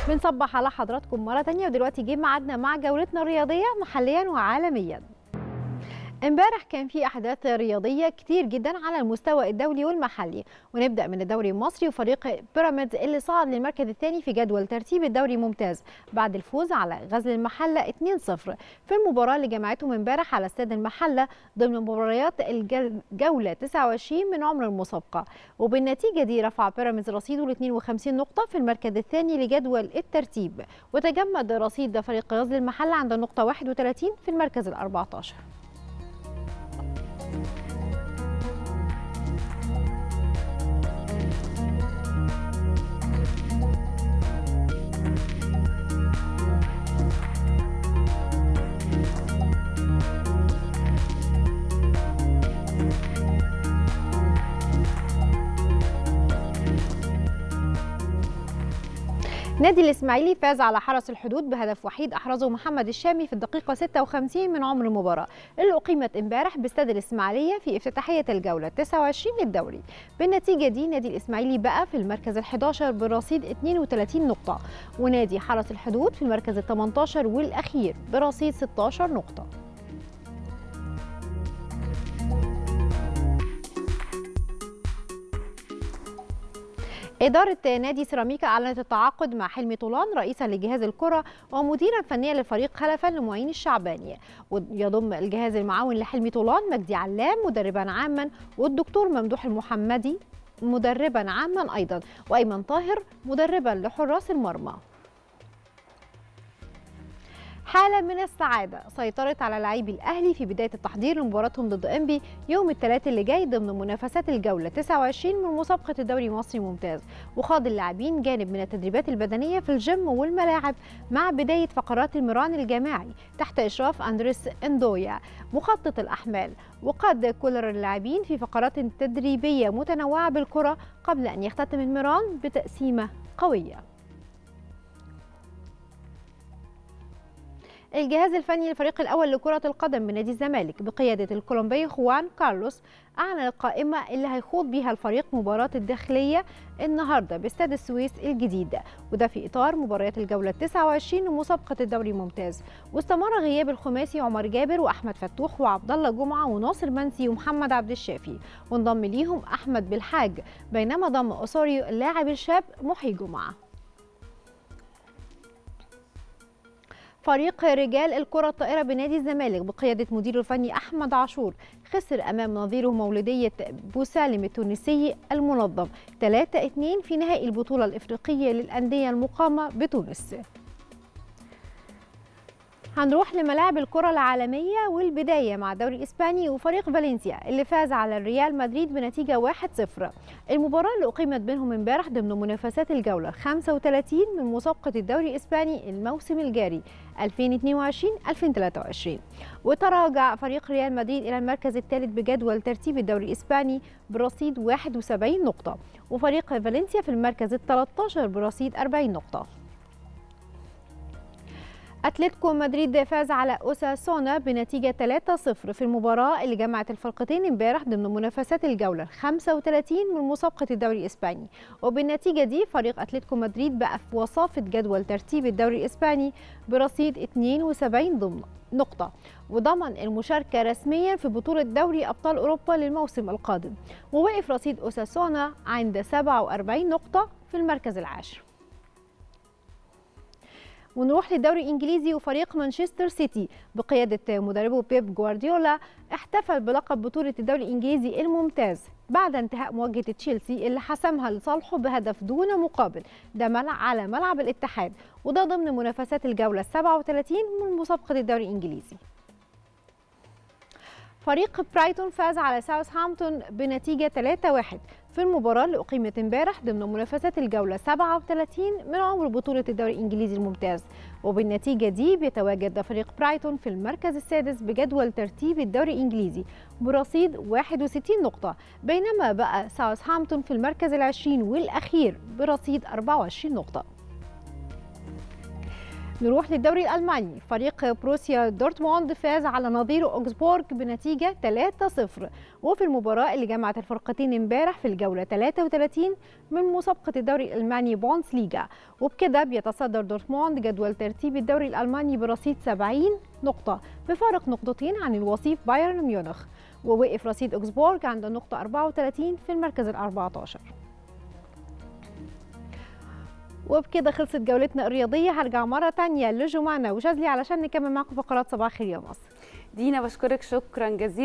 بنصبح على حضراتكم مرة تانية ودلوقتي جه ميعادنا مع جولتنا الرياضية محليا وعالميا امبارح كان في احداث رياضيه كتير جدا على المستوى الدولي والمحلي ونبدا من الدوري المصري وفريق بيراميدز اللي صعد للمركز الثاني في جدول ترتيب الدوري ممتاز بعد الفوز على غزل المحله 2-0 في المباراه اللي جمعتهم امبارح على استاد المحله ضمن مباريات الجوله 29 من عمر المسابقه وبالنتيجه دي رفع بيراميدز رصيده ل 52 نقطه في المركز الثاني لجدول الترتيب وتجمد رصيد فريق غزل المحله عند النقطه 31 في المركز ال 14 نادي الاسماعيلي فاز على حرس الحدود بهدف وحيد احرزه محمد الشامي في الدقيقه 56 من عمر المباراه اللي اقيمت امبارح باستاد الاسماعيليه في افتتاحيه الجوله 29 للدوري بالنتيجه دي نادي الاسماعيلي بقى في المركز ال11 برصيد 32 نقطه ونادي حرس الحدود في المركز ال18 والاخير برصيد 16 نقطه إدارة نادي سيراميكا أعلنت التعاقد مع حلمي طولان رئيسا لجهاز الكرة ومديرا فنيا للفريق خلفا لمعين الشعباني ويضم الجهاز المعاون لحلمي طولان مجدي علام مدربا عاما والدكتور ممدوح المحمدي مدربا عاما أيضا وأيمن طاهر مدربا لحراس المرمى حالة من السعادة سيطرت على لاعبي الأهلي في بداية التحضير لمباراتهم ضد إنبي يوم الثلاث اللي جاي ضمن منافسات الجولة 29 من مسابقة الدوري المصري ممتاز وخاض اللاعبين جانب من التدريبات البدنية في الجيم والملاعب مع بداية فقرات المران الجماعي تحت إشراف أندريس إندويا مخطط الأحمال وقاد كولر اللاعبين في فقرات تدريبية متنوعة بالكرة قبل أن يختتم المران بتقسيمة قوية الجهاز الفني للفريق الأول لكرة القدم بنادي الزمالك بقيادة الكولومبي خوان كارلوس أعلن القائمة اللي هيخوض بيها الفريق مباراة الداخلية النهاردة باستاد السويس الجديد وده في إطار مباريات الجولة 29 لمسابقة الدوري الممتاز واستمر غياب الخماسي عمر جابر وأحمد فتوح وعبد الله جمعة وناصر منسي ومحمد عبد الشافي وانضم ليهم أحمد بالحاج بينما ضم أوسوريو اللاعب الشاب محي جمعة فريق رجال الكرة الطائرة بنادي الزمالك بقيادة مديره الفني أحمد عاشور خسر أمام نظيره مولودية بوسالم التونسي المنظم 3-2 في نهائي البطولة الإفريقية للأندية المقامة بتونس هنروح لملاعب الكرة العالمية والبداية مع الدوري الإسباني وفريق فالنسيا اللي فاز على الريال مدريد بنتيجة 1-0 المباراة اللي أقيمت بينهم امبارح ضمن منافسات الجولة 35 من مسابقة الدوري الإسباني الموسم الجاري 2022-2023 وتراجع فريق ريال مدريد إلى المركز الثالث بجدول ترتيب الدوري الإسباني برصيد 71 نقطة وفريق فالنسيا في المركز ال 13 برصيد 40 نقطة اتلتيكو مدريد فاز على اوساسونا بنتيجه 3-0 في المباراه اللي جمعت الفرقتين امبارح ضمن منافسات الجوله 35 من مسابقه الدوري الاسباني وبالنتيجه دي فريق اتلتيكو مدريد بقى في وصافه جدول ترتيب الدوري الاسباني برصيد 72 ضمن نقطة وضمن المشاركة رسميا في بطولة دوري أبطال أوروبا للموسم القادم ووقف رصيد أوساسونا عند 47 نقطة في المركز العاشر ونروح للدوري الانجليزي وفريق مانشستر سيتي بقياده مدربه بيب جوارديولا احتفل بلقب بطوله الدوري الانجليزي الممتاز بعد انتهاء مواجهه تشيلسي اللي حسمها لصالحه بهدف دون مقابل ده على ملعب الاتحاد وده ضمن منافسات الجوله 37 من مسابقه الدوري الانجليزي فريق برايتون فاز على ساوثهامبتون بنتيجة 3-1 في المباراة اللي أقيمت امبارح ضمن منافسات الجولة 37 من عمر بطولة الدوري الإنجليزي الممتاز وبالنتيجة دي بيتواجد فريق برايتون في المركز السادس بجدول ترتيب الدوري الإنجليزي برصيد 61 نقطة بينما بقى ساوثهامبتون في المركز العشرين والأخير برصيد 24 نقطة نروح للدوري الألماني فريق بروسيا دورتموند فاز على نظيره أوكسبورغ بنتيجة 3-0 وفي المباراة اللي جمعت الفرقتين امبارح في الجولة 33 من مسابقة الدوري الألماني بونس ليجا وبكده بيتصدر دورتموند جدول ترتيب الدوري الألماني برصيد 70 نقطة بفارق نقطتين عن الوصيف بايرن ميونخ ووقف رصيد أوكسبورغ عند النقطة 34 في المركز ال 14 وبكده خلصت جولتنا الرياضية هرجع مرة تانية لجمانة وشاذلي علشان نكمل معكم فقرات صباح خير يا مصر دينا بشكرك شكرا جزيلا